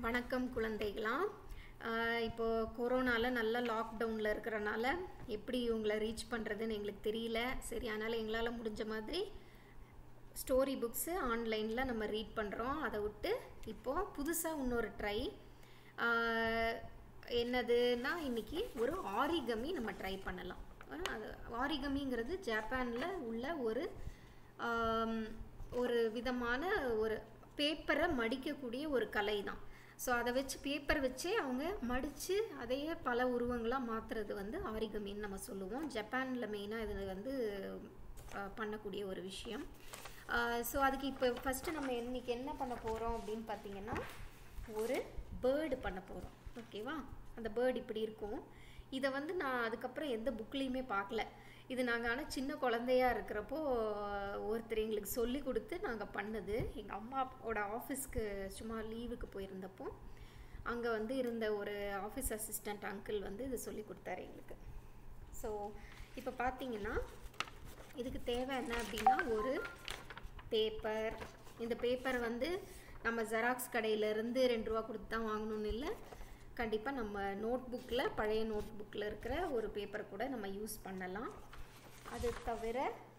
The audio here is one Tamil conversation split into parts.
வணக்கம் குழந்தைகளா ஆஹ் இப்போ கொரோனாவில் நல்ல லாக்டவுனில் இருக்கிறனால எப்படி இவங்களை ரீச் பண்ணுறதுன்னு எங்களுக்கு தெரியல சரி அதனால் எங்களால் முடிஞ்ச மாதிரி ஸ்டோரி புக்ஸு ஆன்லைனில் நம்ம ரீட் பண்ணுறோம் அதை விட்டு இப்போது புதுசாக இன்னொரு ட்ரை என்னதுன்னா இன்னைக்கு ஒரு ஆரிகமி நம்ம ட்ரை பண்ணலாம் ஆஹ் அது ஆரிகமிங்கிறது ஜப்பானில் உள்ள ஒரு ஆம், ஒரு விதமான ஒரு பேப்பரை மடிக்கக்கூடிய ஒரு கலை தான் ஸோ அதை வச்சு பேப்பர் வச்சே அவங்க மடித்து அதையே பல உருவங்களாக மாற்றுறது வந்து ஆரிகமின்னு நம்ம சொல்லுவோம் ஜப்பானில் மெயினாக இது வந்து அஹ், பண்ணக்கூடிய ஒரு விஷயம் ஸோ அதுக்கு இப்போ ஃபஸ்ட்டு நம்ம இன்னைக்கு என்ன பண்ண போகிறோம் அப்படின்னு பார்த்தீங்கன்னா ஒரு பேர்டு பண்ண போகிறோம் ஓகேவா அந்த பேர்டு இப்படி இருக்கும் இதை வந்து நான் அதுக்கப்புறம் எந்த புக்லேயுமே பார்க்கல இது நாங்கள் ஆனால் சின்ன குழந்தையா இருக்கிறப்போ ஒருத்தர் எங்களுக்கு சொல்லி கொடுத்து நாங்கள் பண்ணது எங்கள் அம்மாவோட ஆஃபீஸ்க்கு சும்மா லீவுக்கு போயிருந்தப்போ அங்கே வந்து இருந்த ஒரு ஆஃபீஸ் அசிஸ்டண்ட் அங்கிள் வந்து இது சொல்லி கொடுத்தாரு எங்களுக்கு ஸோ இப்போ பார்த்தீங்கன்னா இதுக்கு தேவை என்ன அப்படின்னா ஒரு பேப்பர் இந்த பேப்பர் வந்து நம்ம ஜெராக்ஸ் கடையிலேருந்து ரெண்டு ரூபா கொடுத்து தான் வாங்கணும்னு இல்லை கண்டிப்பாக நம்ம நோட் புக்கில் பழைய நோட் புக்கில் இருக்கிற ஒரு பேப்பர் கூட நம்ம யூஸ் பண்ணலாம் அது தவிர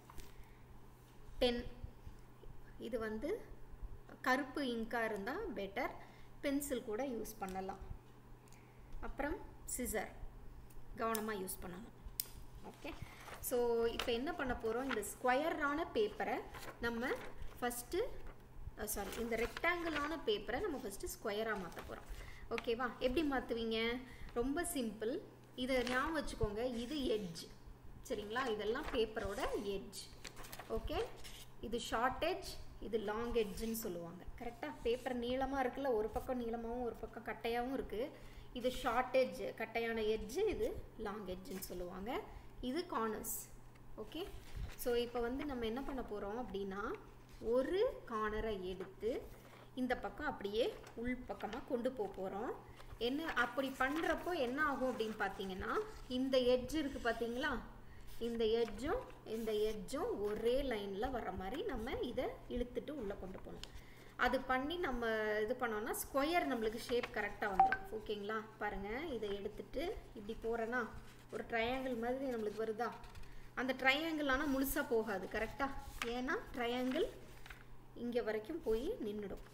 பென் இது வந்து கருப்பு இங்காக இருந்தால் பெட்டர் பென்சில் கூட யூஸ் பண்ணலாம் அப்புறம் சிசர் கவனமாக யூஸ் பண்ணணும் ஓகே ஸோ இப்போ என்ன பண்ண போகிறோம் இந்த ஸ்கொயரான பேப்பரை நம்ம ஃபஸ்ட்டு சாரி இந்த ரெக்டாங்கிளான பேப்பரை நம்ம ஃபஸ்ட்டு ஸ்கொயராக மாற்ற போகிறோம் ஓகேவா எப்படி மாற்றுவீங்க ரொம்ப சிம்பிள் இதை ஞாபகம் வச்சுக்கோங்க இது எட்ஜ் சரிங்களா இதெல்லாம் பேப்பரோட எட்ஜ் ஓகே இது ஷார்ட் எட்ஜ் இது லாங் எட்ஜுன்னு சொல்லுவாங்க கரெக்டாக பேப்பர் நீளமாக இருக்குல்ல ஒரு பக்கம் நீளமாகவும் ஒரு பக்கம் கட்டையாகவும் இருக்குது இது ஷார்ட் எட்ஜ் கட்டையான எட்ஜு இது லாங் எட்ஜுன்னு சொல்லுவாங்க இது கார்னர்ஸ் ஓகே ஸோ இப்போ வந்து நம்ம என்ன பண்ண போகிறோம் அப்படின்னா ஒரு கார்னரை எடுத்து இந்த பக்கம் அப்படியே உள் பக்கமாக கொண்டு போக போகிறோம் என்ன அப்படி பண்ணுறப்போ என்ன ஆகும் அப்படின்னு பார்த்தீங்கன்னா இந்த எட்ஜ் இருக்குது பார்த்தீங்களா இந்த எட்ஜும் இந்த எட்ஜும் ஒரே லைனில் வர மாதிரி நம்ம இதை இழுத்துட்டு உள்ளே கொண்டு போகணும் அது பண்ணி நம்ம இது பண்ணோம்னா ஸ்கொயர் நம்மளுக்கு ஷேப் கரெக்டாக வந்துடும் ஓகேங்களா பாருங்கள் இதை எடுத்துட்டு இப்படி போகிறேன்னா ஒரு ட்ரையாங்கிள் மாதிரி நம்மளுக்கு வருதா அந்த ட்ரையாங்கிள் ஆனால் முழுசாக போகாது கரெக்டாக ஏன்னா ட்ரையாங்கிள் இங்கே வரைக்கும் போய் நின்றுடும்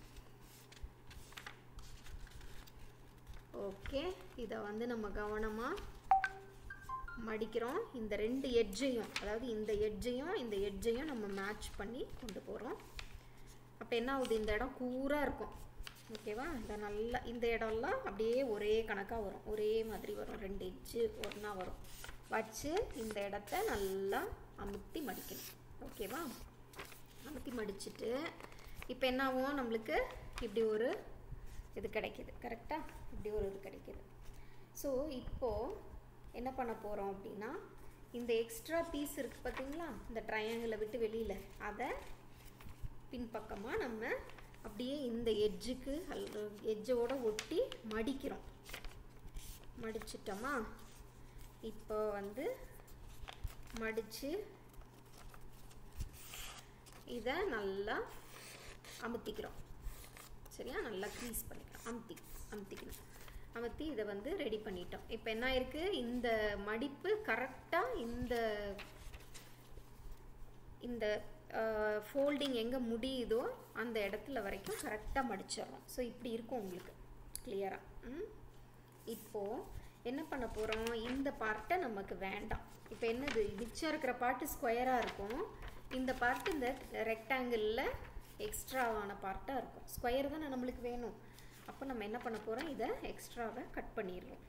ஓகே இதை வந்து நம்ம கவனமாக மடிக்கிறோம் இந்த ரெண்டு எட்ஜையும் அதாவது இந்த எட்ஜையும் இந்த எட்ஜையும் நம்ம மேட்ச் பண்ணி கொண்டு போகிறோம் அப்போ என்ன ஆகுது இந்த இடம் கூராக இருக்கும் ஓகேவா இந்த நல்லா இந்த இடம்லாம் அப்படியே ஒரே கணக்காக வரும் ஒரே மாதிரி வரும் ரெண்டு எட்ஜு ஒன்றா வரும் வச்சு இந்த இடத்த நல்லா அமுத்தி மடிக்கணும் ஓகேவா அமுத்தி மடிச்சுட்டு இப்போ என்ன ஆகும் நம்மளுக்கு இப்படி ஒரு இது கிடைக்கிது கரெக்டாக இப்படி ஒரு இது கிடைக்கிது ஸோ இப்போது என்ன பண்ண போகிறோம் அப்படின்னா இந்த எக்ஸ்ட்ரா பீஸ் இருக்குது பார்த்தீங்களா இந்த ட்ரையாங்கிளை விட்டு வெளியில் அதை பின்பக்கமாக நம்ம அப்படியே இந்த எட்ஜுக்கு அல்ல எட்ஜோட ஒட்டி மடிக்கிறோம் மடிச்சிட்டோமா இப்போ வந்து மடித்து இதை நல்லா அமுத்திக்கிறோம் சரியா நல்லா க்ரீஸ் பண்ணிக்கிறோம் அமுத்தி அமுத்திக்கணும் அமுத்தி இதை வந்து ரெடி பண்ணிட்டோம் இப்போ என்ன ஆயிருக்கு இந்த மடிப்பு கரெக்டாக இந்த இந்த ஃபோல்டிங் எங்கே முடியுதோ அந்த இடத்துல வரைக்கும் கரெக்டாக மடிச்சிடுறோம் ஸோ இப்படி இருக்கும் உங்களுக்கு கிளியராக இப்போது என்ன பண்ண போகிறோம் இந்த பார்ட்டை நமக்கு வேண்டாம் இப்போ என்னது மிச்சம் இருக்கிற பார்ட்டு ஸ்கொயராக இருக்கும் இந்த பார்ட் இந்த ரெக்டாங்கிளில் எக்ஸ்ட்ராவான பார்ட்டாக இருக்கும் ஸ்கொயர் தானே நம்மளுக்கு வேணும் அப்போ நம்ம என்ன பண்ண போகிறோம் இதை எக்ஸ்ட்ராவை கட் பண்ணிடுறோம்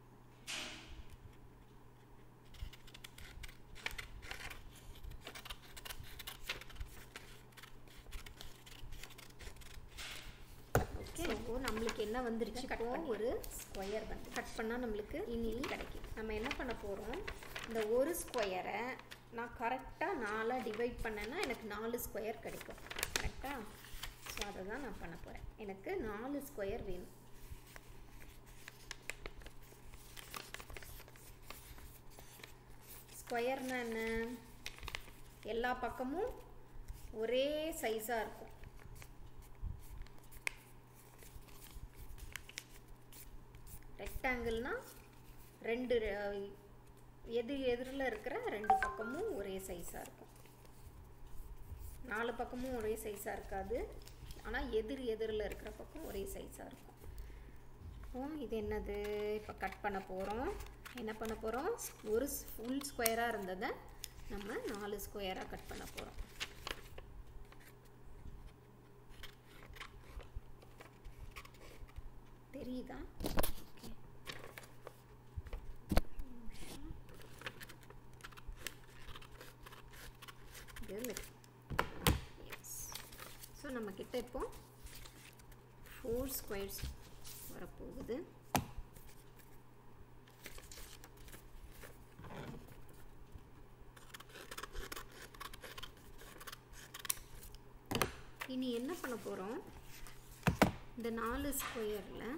ஓகே ஸோ நம்மளுக்கு என்ன வந்துருச்சு இப்போ ஒரு ஸ்கொயர் வந்து கட் பண்ணால் நம்மளுக்கு இனி கிடைக்கும் நம்ம என்ன பண்ண போகிறோம் இந்த ஒரு ஸ்கொயரை நான் கரெக்டாக நாலாக டிவைட் பண்ணேன்னா எனக்கு நாலு ஸ்கொயர் கிடைக்கும் கரெக்டாக ஸோ அதை தான் நான் பண்ண போகிறேன் எனக்கு நாலு ஸ்கொயர் வேணும் ஸ்கொயர்னா என்ன எல்லா பக்கமும் ஒரே சைஸாக இருக்கும் ரெக்டாங்கிள்னால் ரெண்டு ரெ- எதிர் எதிரில் இருக்கிற ரெண்டு பக்கமும் ஒரே சைஸாக இருக்கும் நாலு பக்கமும் ஒரே சைஸாக இருக்காது ஆனால் எதிர் எதிரில் இருக்கிற பக்கம் ஒரே சைஸாக இருக்கும் இப்போ இது என்னது இப்போ கட் பண்ண போகிறோம் என்ன பண்ண போகிறோம் ஒரு ஃபுல் ஸ்கொயராக இருந்ததை நம்ம நாலு ஸ்கொயராக கட் பண்ண போகிறோம் தெரியுதா Okay. Good. Yes. ஸோ நம்ம கிட்ட இப்போ ஃபோர் ஸ்கொயர்ஸ் வரப்போகுது இனி என்ன பண்ண போகிறோம் இந்த நாலு ஸ்கொயரில்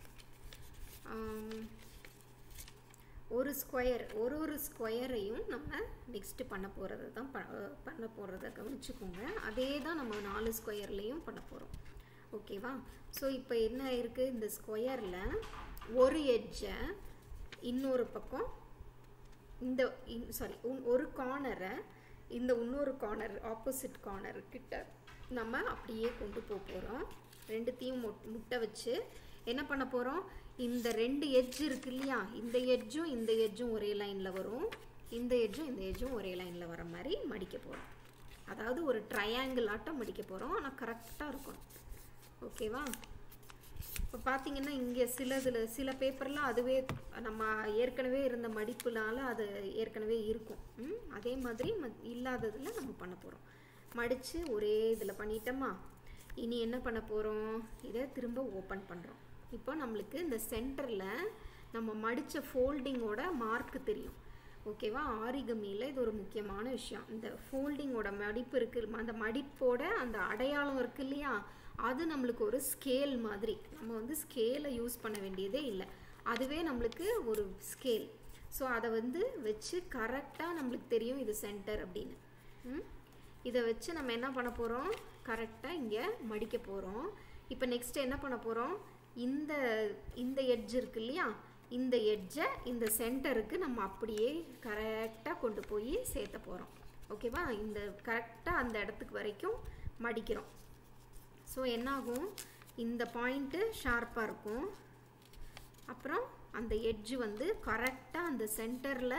ஒரு ஸ்கொயர் ஒரு ஒரு ஸ்கொயரையும் நம்ம நெக்ஸ்ட்டு பண்ண போகிறது தான் ப அஹ் பண்ண போகிறத கவனிச்சுக்கோங்க அதே தான் நம்ம நாலு ஸ்கொயர்லேயும் பண்ண போகிறோம் ஓகேவா ஸோ இப்போ என்ன இருக்குது இந்த ஸ்கொயரில் ஒரு எட்ஜை இன்னொரு பக்கம் இந்த சாரி ஒரு கார்னரை இந்த இன்னொரு கார்னர் ஆப்போசிட் கார்னர் கிட்ட நம்ம அப்படியே கொண்டு போக போகிறோம் ரெண்டுத்தையும் முட் முட்டை வச்சு என்ன பண்ண போகிறோம் இந்த ரெண்டு எட்ஜ் இருக்கு இல்லையா இந்த எட்ஜும் இந்த எட்ஜும் ஒரே லைனில் வரும் இந்த எட்ஜும் இந்த எட்ஜும் ஒரே லைனில் வர மாதிரி மடிக்க போகிறோம் அதாவது ஒரு ட்ரையாங்கிள் ஆட்டம் மடிக்க போகிறோம் ஆனால் கரெக்டாக இருக்கணும் ஓகேவா இப்போ பார்த்தீங்கன்னா இங்கே சிலதில் சில பேப்பர்லாம் அதுவே நம்ம ஏற்கனவே இருந்த மடிப்புனால அது ஏற்கனவே இருக்கும் ம்? அதே மாதிரி ம இல்லாததில் நம்ம பண்ண போகிறோம் மடித்து ஒரே இதில் பண்ணிட்டோமா இனி என்ன பண்ண போகிறோம் இதை திரும்ப ஓப்பன் பண்ணுறோம் இப்போ நம்மளுக்கு இந்த சென்டரில் நம்ம மடித்த ஃபோல்டிங்கோட மார்க் தெரியும் ஓகேவா ஆரிகமியில் இது ஒரு முக்கியமான விஷயம் இந்த ஃபோல்டிங்கோட மடிப்பு இருக்கு அந்த மடிப்போட அந்த அடையாளம் இருக்கு இல்லையா அது நம்மளுக்கு ஒரு ஸ்கேல் மாதிரி நம்ம வந்து ஸ்கேலை யூஸ் பண்ண வேண்டியதே இல்லை அதுவே நம்மளுக்கு ஒரு ஸ்கேல் ஸோ அதை வந்து வச்சு கரெக்டாக நம்மளுக்கு தெரியும் இது சென்டர் அப்படின்னு ம்? இதை வச்சு நம்ம என்ன பண்ண போகிறோம் கரெக்டாக இங்கே மடிக்க போகிறோம் இப்போ நெக்ஸ்ட் என்ன பண்ண போகிறோம் இந்த இந்த எட்ஜ் இருக்கு இல்லையா இந்த எட்ஜை இந்த சென்டருக்கு நம்ம அப்படியே கரெக்டாக கொண்டு போய் சேர்த்த போகிறோம் ஓகேவா இந்த கரெக்டாக அந்த இடத்துக்கு வரைக்கும் மடிக்கிறோம் ஸோ என்னாகும் இந்த பாயிண்ட்டு ஷார்ப்பாக இருக்கும் அப்புறம் அந்த எட்ஜ் வந்து கரெக்டாக அந்த சென்டரில்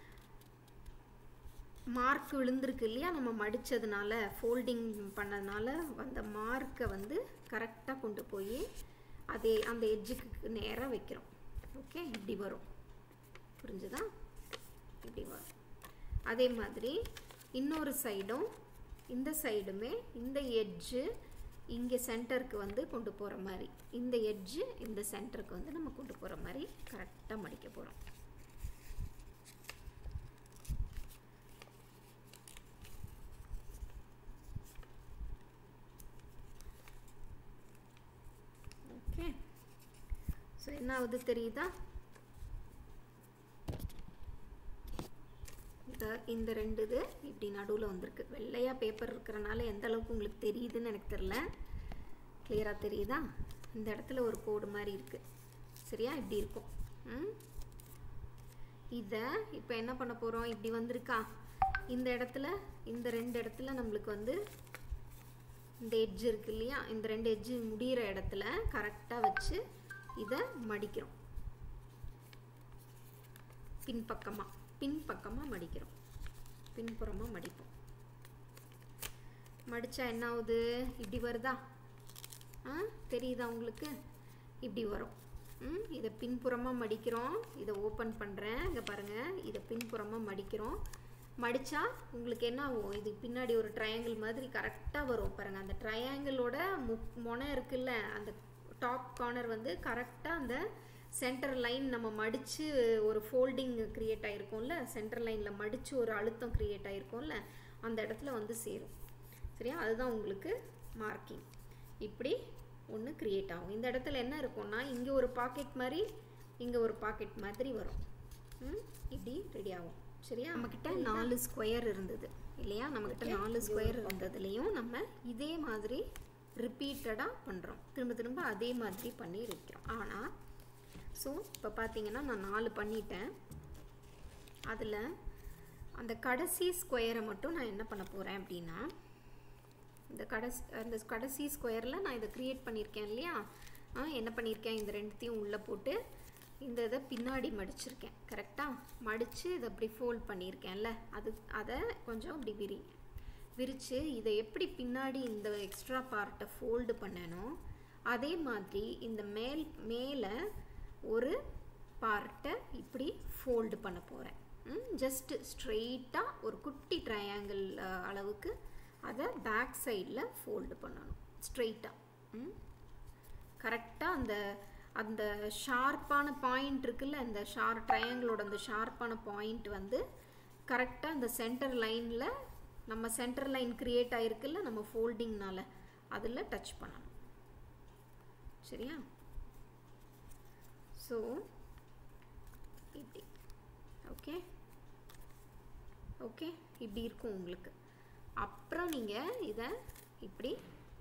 மார்க் விழுந்திருக்கு இல்லையா நம்ம மடித்ததுனால ஃபோல்டிங் பண்ணதுனால அந்த மார்க்கை வந்து கரெக்டாக கொண்டு போய் அதே அந்த எட்ஜுக்கு நேராக வைக்கிறோம் ஓகே இப்படி வரும் புரிஞ்சுதா இப்படி வரும் அதே மாதிரி இன்னொரு சைடும் இந்த சைடுமே இந்த எட்ஜு இங்கே சென்டருக்கு வந்து கொண்டு போகிற மாதிரி இந்த எட்ஜு இந்த சென்டருக்கு வந்து நம்ம கொண்டு போகிற மாதிரி கரெக்டாக மடிக்க போகிறோம் ஓகே ஸோ என்ன ஆகுது தெரியுதா இந்த இந்த ரெண்டு இது இப்படி நடுவில் வந்திருக்கு வெள்ளையாக பேப்பர் இருக்கிறனால எந்த அளவுக்கு உங்களுக்கு தெரியுதுன்னு எனக்கு தெரில கிளியராக தெரியுதா இந்த இடத்துல ஒரு கோடு மாதிரி இருக்குது சரியா இப்படி இருக்கும் ம் இதை இப்போ என்ன பண்ண போகிறோம் இப்படி வந்திருக்கா இந்த இடத்துல இந்த ரெண்டு இடத்துல நம்மளுக்கு வந்து இந்த எட்ஜ் இருக்கு இல்லையா இந்த ரெண்டு எட்ஜு முடிகிற இடத்துல கரெக்டாக வச்சு இதை மடிக்கிறோம் பின்பக்கமாக பின்பக்கமாக மடிக்கிறோம் பின்புறமாக மடிப்போம் மடித்தா என்ன ஆகுது இப்படி வருதா ஆ தெரியுதா உங்களுக்கு இப்படி வரும் ம் இதை பின்புறமாக மடிக்கிறோம் இதை ஓப்பன் பண்ணுறேன் இங்கே பாருங்கள் இதை பின்புறமாக மடிக்கிறோம் மடித்தா உங்களுக்கு என்ன ஆகும் இது பின்னாடி ஒரு ட்ரையாங்கிள் மாதிரி கரெக்டாக வரும் பாருங்கள் அந்த ட்ரையாங்கிளோட மு முனை இருக்குல்ல அந்த டாப் கார்னர் வந்து கரெக்டாக அந்த சென்டர் லைன் நம்ம மடித்து ஒரு ஃபோல்டிங் க்ரியேட் ஆகிருக்கும்ல சென்டர் லைனில் மடித்து ஒரு அழுத்தம் க்ரியேட் ஆகிருக்கும்ல அந்த இடத்துல வந்து சேரும் சரியா அதுதான் உங்களுக்கு மார்க்கிங் இப்படி ஒன்று க்ரியேட் ஆகும் இந்த இடத்துல என்ன இருக்கும்னா இங்கே ஒரு பாக்கெட் மாதிரி இங்கே ஒரு பாக்கெட் மாதிரி வரும் ம் இப்படி ரெடி ஆகும் சரியா நம்மக்கிட்ட நாலு ஸ்கொயர் இருந்தது இல்லையா நம்மக்கிட்ட நாலு ஸ்கொயர் இருந்ததுலேயும் நம்ம இதே மாதிரி ரிப்பீட்டடாக பண்ணுறோம் திரும்ப திரும்ப அதே மாதிரி பண்ணி இருக்கிறோம் ஆனால் ஸோ இப்போ பார்த்தீங்கன்னா நான் நாலு பண்ணிட்டேன் அதில் அந்த கடைசி ஸ்கொயரை மட்டும் நான் என்ன பண்ண போகிறேன் அப்படின்னா இந்த கடைசி அந்த கடைசி ஸ்கொயரில் நான் இதை க்ரியேட் பண்ணியிருக்கேன் இல்லையா ஆ, என்ன பண்ணியிருக்கேன் இந்த ரெண்டுத்தையும் உள்ளே போட்டு இந்த இதை பின்னாடி மடிச்சிருக்கேன் கரெக்டாக மடித்து இதை அப்படி ஃபோல்ட் பண்ணியிருக்கேன்ல அது அதை கொஞ்சம் அப்படி விரி விரித்து இதை எப்படி பின்னாடி இந்த எக்ஸ்ட்ரா பார்ட்டை ஃபோல்டு பண்ணனோ அதே மாதிரி இந்த மேல் மேலே ஒரு பார்ட்டை இப்படி ஃபோல்டு பண்ண போகிறேன் ஜஸ்ட் ஸ்ட்ரெயிட்டாக ஒரு குட்டி ட்ரையாங்கிள் அளவுக்கு அதை பேக் சைடில் ஃபோல்டு பண்ணணும் ஸ்ட்ரெயிட்டாக கரெக்டாக அந்த அந்த ஷார்ப்பான பாயிண்ட் இருக்குல்ல அந்த ஷார்ப் ட்ரையாங்கிளோட அந்த ஷார்ப்பான பாயிண்ட் வந்து கரெக்டாக அந்த சென்டர் லைனில் நம்ம சென்டர் லைன் க்ரியேட் ஆகிருக்குல்ல நம்ம ஃபோல்டிங்னால அதில் டச் பண்ணணும் சரியா ஸோ இப்படி ஓகே ஓகே இப்படி இருக்கும் உங்களுக்கு அப்புறம் நீங்கள் இதை இப்படி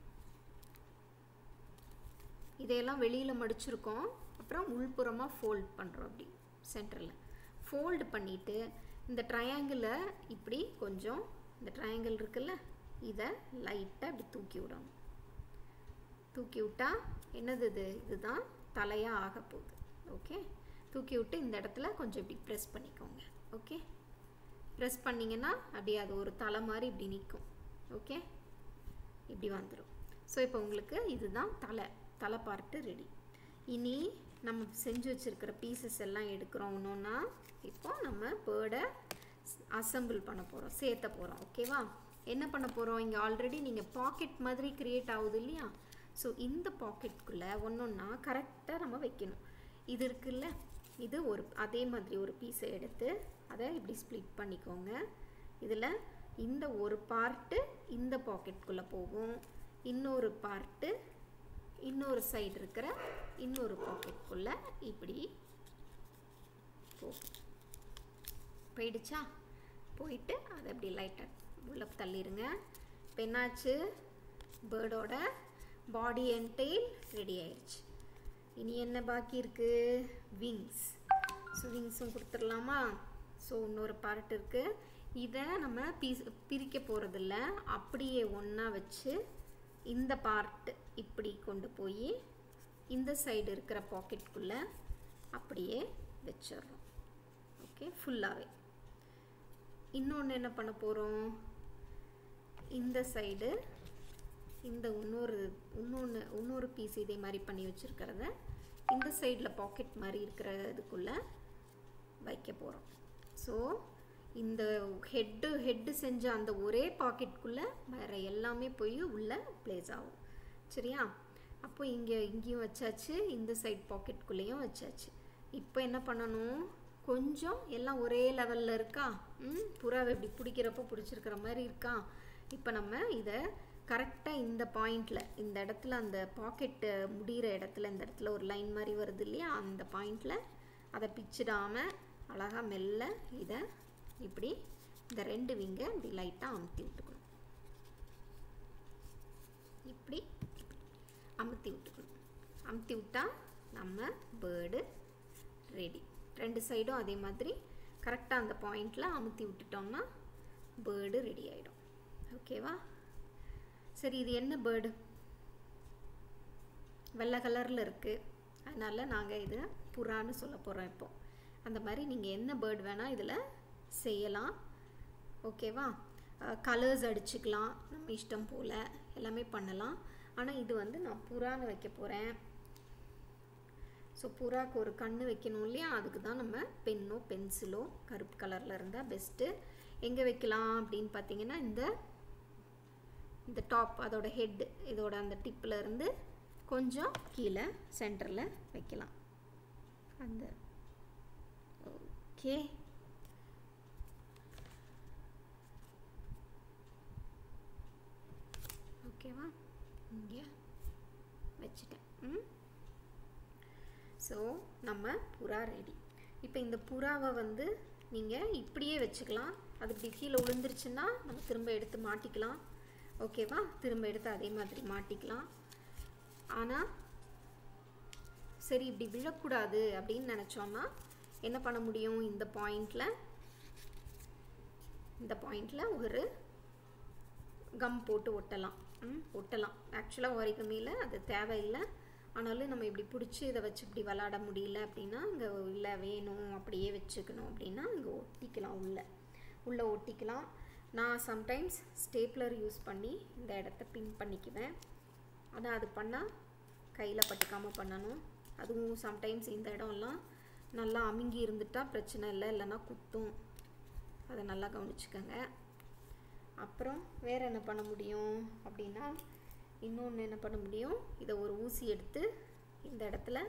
இதையெல்லாம் வெளியில் மடிச்சிருக்கோம் அப்புறம் உள்புறமாக ஃபோல்ட் பண்ணுறோம் அப்படி சென்டரில் ஃபோல்டு பண்ணிவிட்டு இந்த ட்ரையாங்கிளை இப்படி கொஞ்சம் இந்த ட்ரையாங்கிள் இருக்குல்ல இதை லைட்டாக இப்படி தூக்கி விடணும் தூக்கி விட்டா என்னது இது இதுதான் தலையாக ஆக போகுது ஓகே தூக்கி விட்டு இந்த இடத்துல கொஞ்சம் இப்படி ப்ரெஸ் பண்ணிக்கோங்க ஓகே ப்ரெஸ் பண்ணிங்கன்னா அப்படியே அது ஒரு தலை மாதிரி இப்படி நிற்கும் ஓகே இப்படி வந்துடும் ஸோ இப்போ உங்களுக்கு இதுதான் தலை தலை பார்ட்டு ரெடி இனி நம்ம செஞ்சு வச்சுருக்கிற பீசஸ் எல்லாம் எடுக்கிறோம் ஒன்றுன்னா இப்போ நம்ம பேர்டை அசம்பிள் பண்ண போகிறோம் சேர்த்த போகிறோம் ஓகேவா என்ன பண்ண போகிறோம் இங்கே ஆல்ரெடி நீங்கள் பாக்கெட் மாதிரி க்ரியேட் ஆகுது இல்லையா ஸோ இந்த பாக்கெட்டுக்குள்ளே ஒன்று ஒன்றா கரெக்டாக நம்ம வைக்கணும் இது இருக்குல்ல இது ஒரு அதே மாதிரி ஒரு பீஸை எடுத்து அதை இப்படி ஸ்ப்ளிட் பண்ணிக்கோங்க இதில் இந்த ஒரு பார்ட்டு இந்த பாக்கெட்டுக்குள்ளே போகும் இன்னொரு பார்ட்டு இன்னொரு சைடு இருக்கிற இன்னொரு பாக்கெட்டுக்குள்ளே இப்படி போகும் போயிடுச்சா போயிட்டு அதை அப்படி லைட்டாக உள்ளே தள்ளிடுங்க இப்போ என்னாச்சு பேர்டோட பாடி அண்ட் டெயில் ரெடி ஆயிடுச்சு இனி என்ன பாக்கி இருக்குது விங்ஸ் ஸோ விங்ஸும் கொடுத்துடலாமா ஸோ இன்னொரு பார்ட் இருக்குது இதை நம்ம பீஸ் பிரிக்க போகிறதில்ல அப்படியே ஒன்றா வச்சு இந்த பார்ட் இப்படி கொண்டு போய் இந்த சைடு இருக்கிற பாக்கெட்டுக்குள்ளே அப்படியே வச்சிடுறோம் ஓகே ஃபுல்லாகவே இன்னொன்று என்ன பண்ண போகிறோம் இந்த சைடு இந்த இன்னொரு இன்னொன்று இன்னொரு பீஸ் இதே மாதிரி பண்ணி வச்சுருக்கிறத இந்த சைடில் பாக்கெட் மாதிரி இருக்கிற இதுக்குள்ளே வைக்க போகிறோம் ஸோ இந்த ஹெட்டு ஹெட்டு செஞ்ச அந்த ஒரே பாக்கெட்டுக்குள்ளே வேறு எல்லாமே போய் உள்ளே ப்ளேஸ் ஆகும் சரியா அப்போ இங்கே இங்கேயும் வச்சாச்சு இந்த சைட் பாக்கெட்டுக்குள்ளேயும் வச்சாச்சு இப்போ என்ன பண்ணணும் கொஞ்சம் எல்லாம் ஒரே லெவலில் இருக்கா ம் புறாவை இப்படி பிடிக்கிறப்போ பிடிச்சிருக்கிற மாதிரி இருக்கா இப்போ நம்ம இதை கரெக்டாக இந்த பாயிண்டில் இந்த இடத்துல அந்த பாக்கெட்டு முடிகிற இடத்துல இந்த இடத்துல ஒரு லைன் மாதிரி வருது இல்லையா அந்த பாயிண்டில் அதை பிச்சிடாமல் அழகாக மெல்ல இதை இப்படி இந்த ரெண்டு விங்கை இப்படி லைட்டாக அமுத்தி விட்டுக்கணும் இப்படி அமுத்தி விட்டுக்கணும் அமுத்தி விட்டால் நம்ம பேர்டு ரெடி ரெண்டு சைடும் அதே மாதிரி கரெக்டாக அந்த பாயிண்டில் அமுத்தி விட்டுட்டோம்னா பேர்டு ரெடி ஆகிடும் ஓகேவா சரி இது என்ன பேர்டு வெள்ளை கலரில் இருக்குது அதனால் நாங்கள் இதை புறான்னு சொல்ல போகிறோம் இப்போ அந்த மாதிரி நீங்கள் என்ன பேர்டு வேணால் இதில் செய்யலாம் ஓகேவா கலர்ஸ் அடிச்சுக்கலாம் நம்ம இஷ்டம் போல் எல்லாமே பண்ணலாம் ஆனால் இது வந்து நான் புறான்னு வைக்க போகிறேன் ஸோ புறாக்கு ஒரு கண்ணு வைக்கணும் இல்லையா அதுக்கு தான் நம்ம பென்னோ பென்சிலோ கருப்பு கலரில் இருந்தால் பெஸ்ட்டு எங்கே வைக்கலாம் அப்படின்னு பார்த்தீங்கன்னா இந்த இந்த டாப் அதோட ஹெட் இதோட அந்த டிப்பில் இருந்து கொஞ்சம் கீழே சென்டரில் வைக்கலாம் அந்த ஓகே ஓகேவா இங்கே வச்சுட்டேன் ம் ஸோ நம்ம புறா ரெடி இப்போ இந்த புறாவை வந்து நீங்கள் இப்படியே வச்சுக்கலாம் அது இப்படி கீழே விழுந்துருச்சுன்னா நம்ம திரும்ப எடுத்து மாட்டிக்கலாம் ஓகேவா திரும்ப எடுத்து அதே மாதிரி மாட்டிக்கலாம் ஆனால் சரி இப்படி விழக்கூடாது அப்படின்னு நினச்சோன்னா என்ன பண்ண முடியும் இந்த பாயிண்டில் இந்த பாயிண்டில் ஒரு கம் போட்டு ஒட்டலாம் ம், ஒட்டலாம் ஆக்சுவலாக ஒரிகமியில் அது தேவையில்லை ஆனாலும் நம்ம இப்படி பிடிச்சி இதை வச்சு இப்படி விளாட முடியல அப்படின்னா இங்கே இல்லை வேணும் அப்படியே வச்சுக்கணும் அப்படின்னா இங்கே ஒட்டிக்கலாம் உள்ளே உள்ளே ஒட்டிக்கலாம் நான் சம்டைம்ஸ் ஸ்டேப்லர் யூஸ் பண்ணி இந்த இடத்த பின் பண்ணிக்குவேன் ஆனால் அது பண்ணால் கையில் பட்டுக்காமல் பண்ணணும் அதுவும் சம்டைம்ஸ் இந்த இடம்லாம் நல்லா அமுங்கி இருந்துட்டா பிரச்சனை இல்லை இல்லைன்னா குத்தும் அதை நல்லா கவனிச்சுக்கோங்க அப்புறம் வேறு என்ன பண்ண முடியும் அப்படின்னா இன்னொன்று என்ன பண்ண முடியும் இதை ஒரு ஊசி எடுத்து இந்த இடத்துல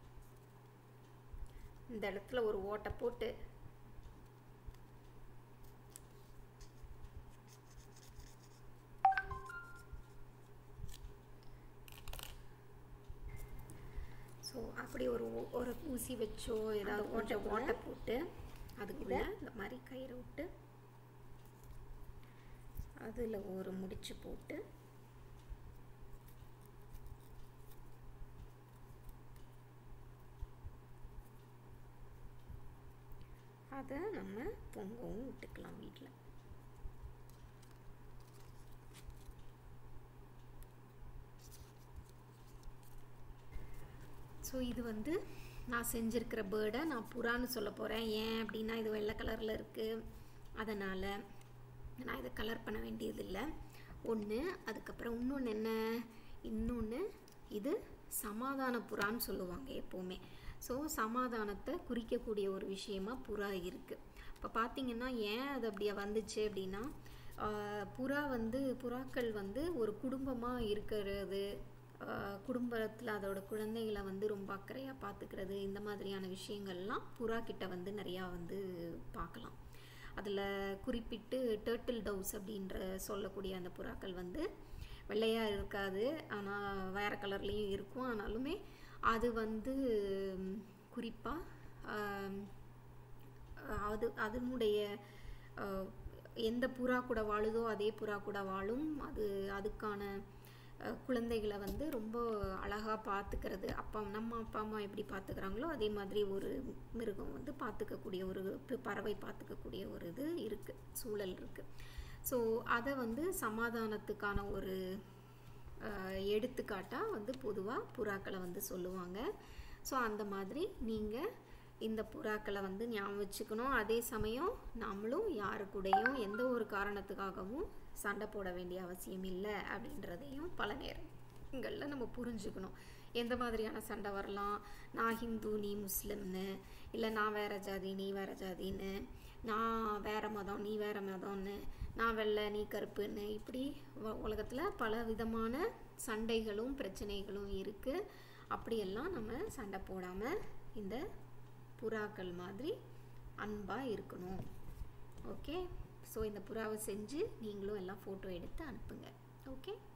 இந்த இடத்துல ஒரு ஓட்டை போட்டு ஸோ அப்படி ஒரு ஊ- ஒரு ஊசி வச்சோ ஏதாவது கொஞ்சம் ஓட்டை போட்டு அதுக்குள்ள இந்த மாதிரி கயிறை விட்டு அதில் ஒரு முடிச்சு போட்டு அதை நம்ம தொங்கவும் விட்டுக்கலாம் வீட்டில் ஸோ இது வந்து நான் செஞ்சுருக்கிற பேர்டை நான் புறான்னு சொல்ல போகிறேன் ஏன் அப்படின்னா இது வெள்ளை கலரில் இருக்குது அதனால் நான் இதை கலர் பண்ண வேண்டியதில்லை ஒன்று அதுக்கப்புறம் இன்னொன்று என்ன இன்னொன்று இது சமாதான புறான்னு சொல்லுவாங்க எப்போவுமே ஸோ சமாதானத்தை குறிக்கக்கூடிய ஒரு விஷயமா புறா இருக்குது இப்போ பார்த்தீங்கன்னா ஏன் அது அப்படியே வந்துச்சு அப்படின்னா ஆஹ், புறா வந்து புறாக்கள் வந்து ஒரு குடும்பமாக இருக்கிறது குடும்பத்தில் அதோட குழந்தைகளை வந்து ரொம்ப அக்கறையாக பார்த்துக்கிறது இந்த மாதிரியான விஷயங்கள்லாம் புறா கிட்ட வந்து நிறையா வந்து பார்க்கலாம் அதில் குறிப்பிட்டு டேர்ட்டில் டவுஸ் அப்படின்ற சொல்லக்கூடிய அந்த புறாக்கள் வந்து வெள்ளையாக இருக்காது ஆனால் வேறு கலர்லேயும் இருக்கும் ஆனாலுமே அது வந்து குறிப்பாக அது அதனுடைய அஹ், எந்த புறா கூட வாழுதோ அதே புறா கூட வாழும் அது அதுக்கான அஹ், குழந்தைகளை வந்து ரொம்ப அழகாக பார்த்துக்கிறது அப்பா நம்ம அப்பா அம்மா எப்படி பார்த்துக்கிறாங்களோ அதே மாதிரி ஒரு மிருகம் வந்து பார்த்துக்கக்கூடிய ஒரு ப- பறவை பார்த்துக்கக்கூடிய ஒரு இது இருக்குது சூழல் இருக்குது ஸோ அதை வந்து சமாதானத்துக்கான ஒரு அஹ், எடுத்துக்காட்டா வந்து பொதுவாக புறாக்களை வந்து சொல்லுவாங்க ஸோ அந்த மாதிரி நீங்கள் இந்த புறாக்களை வந்து ஞாபகம் வச்சுக்கணும் அதே சமயம் நம்மளும் யாரு கூடயும் எந்த ஒரு காரணத்துக்காகவும் சண்டை போட வேண்டிய அவசியம் இல்லை அப்படின்றதையும் பல நேரங்களில் நம்ம புரிஞ்சுக்கணும் எந்த மாதிரியான சண்டை வரலாம் நான் ஹிந்து நீ முஸ்லிம்னு இல்லை நான் வேற ஜாதி நீ வேற ஜாதின்னு நான் வேற மதம் நீ வேற மதம்னு நான் வெள்ளை நீ கருப்புன்னு இப்படி உலகத்தில் பல விதமான சண்டைகளும் பிரச்சனைகளும் இருக்குது அப்படியெல்லாம் நம்ம சண்டை போடாமல் இந்த புறாக்கள் மாதிரி அன்பாக இருக்கணும் ஓகே ஸோ இந்த புறாவை செஞ்சு நீங்களும் எல்லாம் ஃபோட்டோ எடுத்து அனுப்புங்க ஓகே